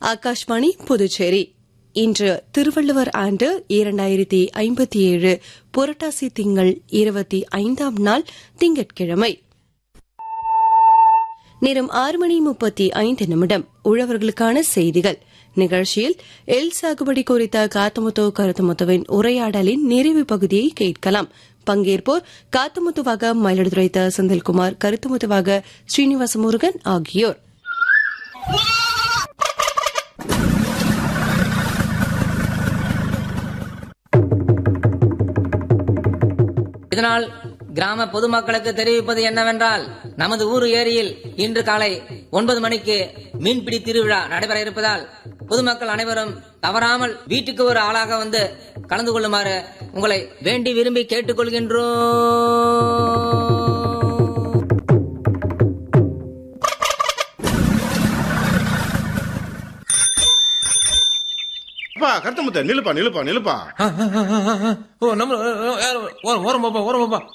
ஆகாஷ்வாணி புதுச்சேரி இன்று திருவள்ளுவர் ஆண்டு இரண்டாயிரத்தி ஐம்பத்தி ஏழு புரட்டாசி திங்கள் இருபத்தி ஐந்தாம் நாள் திங்கட்கிழமை நேரம் ஆறு மணி முப்பத்தி ஐந்து நிமிடம் உழவர்களுக்கான செய்திகள் நிகழ்ச்சியில் எல் சாகுபடி குறித்த காத்தமுத்து கருத்துமுத்துவின் உரையாடலின் நிறைவு பகுதியை கேட்கலாம் பங்கேற்போர் காத்தமுத்துவாக மயிலாடுதுறை த. செந்தில்குமார் கருத்துமுத்துவாக ஸ்ரீனிவாச முருகன் ஆகியோர் இதனால் கிராம பொதுமக்களுக்கு தெரிவிப்பது என்னவென்றால் நமது ஊர் ஏரியில் இன்று காலை ஒன்பது மணிக்கு மீன்பிடி திருவிழா நடைபெற இருப்பதால் பொதுமக்கள் அனைவரும் தவறாமல் வீட்டுக்கு ஒரு ஆளாக வந்து கலந்து கொள்ளுமாறு உங்களை வேண்டி விரும்பி கேட்டுக்கொள்கின்றோம் அப்பா கருத்தமுத்த நிலுப்பா நிலுப்பா நிலுப்பா ஆ, ஆ, ஆ, ஆ, ஆ. ஓ நம்ம ஆ, யார் ஓரம் ஓரம் பாப்பா ஓரம் பாப்பா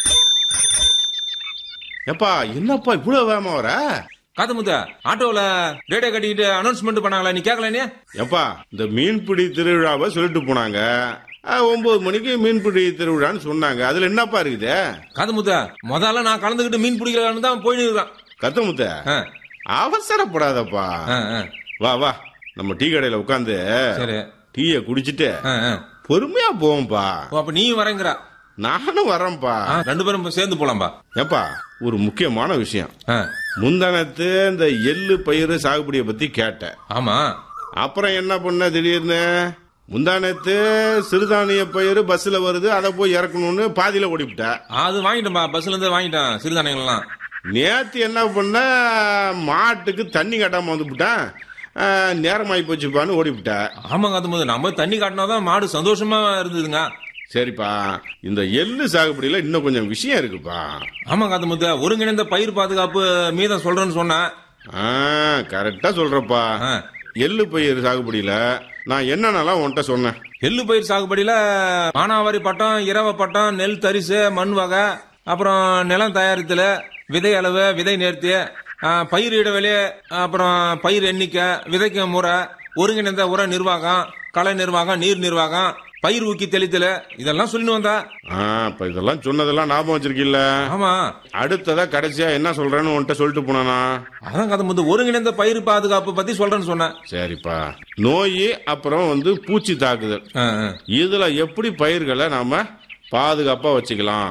எப்பா என்னப்பா இவ்வளவு வேகமா வர காத்து முத்த ஆட்டோல ரேடியோ கட்டிக்கிட்டு அனௌன்ஸ்மெண்ட் பண்ணாங்களா நீ கேட்கல நீ எப்பா இந்த மீன்பிடி திருவிழாவை சொல்லிட்டு போனாங்க ஆ, ஒன்பது மணிக்கு மீன்பிடி திருவிழான்னு சொன்னாங்க அதுல என்னப்பா இருக்குது காத்து முத்த முதல்ல நான் கலந்துக்கிட்டு மீன் பிடிக்கலான்னு தான் போயின்னு இருக்கான் கருத்தமுத்த ஆ, அவசரப்படாதப்பா ஆ, ஆ. வா வா நம்ம டீ கடையில உட்காந்து சரி டீய குடிச்சிட்டு ஆ, ஆ. பொறுமையா போவோம்பா ஓ, அப்ப நீயும் வரேங்கிற நானும் வரேன்பா ஆ, ரெண்டு பேரும் சேர்ந்து போலாம்பா ஏப்பா ஒரு முக்கியமான விஷயம் ஆ, முந்தானத்து இந்த எள்ளு பயிறு சாகுபடியை பத்தி கேட்டேன் ஆமா அப்புறம் என்ன பண்ண திடீர்னு முந்தானத்து சிறுதானிய பயிர் பஸ்ல வருது அதை போய் இறக்கணும்னு பாதியில ஓடிவிட்ட அது வாங்கிட்டேன்பா பஸ்ல இருந்து வாங்கிட்டேன் சிறுதானியங்கள்லாம் நேத்து என்ன பண்ண மாட்டுக்கு தண்ணி கட்டாம வந்துவிட்டேன் நேரமாயி போச்சுப்பான்னு ஓடிவிட்ட ஆமா காத்து முத்த நம்ம தண்ணி காட்டினாதான் மாடு சந்தோஷமா இருந்ததுங்க சரிப்பா இந்த எள்ளு சாகுபடியில இன்னும் கொஞ்சம் விஷயம் இருக்குப்பா ஆமா காத்து முத்த ஒருங்கிணைந்த பயிர் பாதுகாப்பு மீதம் சொல்றேன்னு சொன்னேன் கரெக்டா சொல்றப்பா ஆ. எள்ளு பயிர் சாகுபடியில நான் என்னென்னலாம் உன்கிட்ட சொன்னேன் எள்ளு பயிர் சாகுபடியில மானாவாரி பட்டம் இரவ பட்டம் நெல் தரிசு மண் வகை அப்புறம் நிலம் தயாரித்தல் விதை அளவு விதை நேர்த்தி ஆ, பயிர் இடைவெளி அப்புறம் பயிர் எண்ணிக்கை விதைக்கும் முறை ஒருங்கிணைந்த உர நிர்வாகம் களை நிர்வாகம் நீர் நிர்வாகம் பயிர் ஊக்கி தெளித்தல் இதெல்லாம் சொல்லிட்டு வந்தா ஆ, இப்ப இதெல்லாம் சொன்னதெல்லாம் ஞாபகம் வச்சிருக்கீல்ல ஆமா அடுத்ததா கடைசியா என்ன சொல்றேன்னு உன்கிட்ட சொல்லிட்டு போனானா அதான் கதை வந்து ஒருங்கிணைந்த பயிர் பாதுகாப்பு பத்தி சொல்றேன்னு சொன்னேன் சரிப்பா நோய் அப்புறம் வந்து பூச்சி தாக்குதல் ஆ, ஆ. இதுல எப்படி பயிர்களை நாம பாதுகாப்பா வச்சுக்கலாம்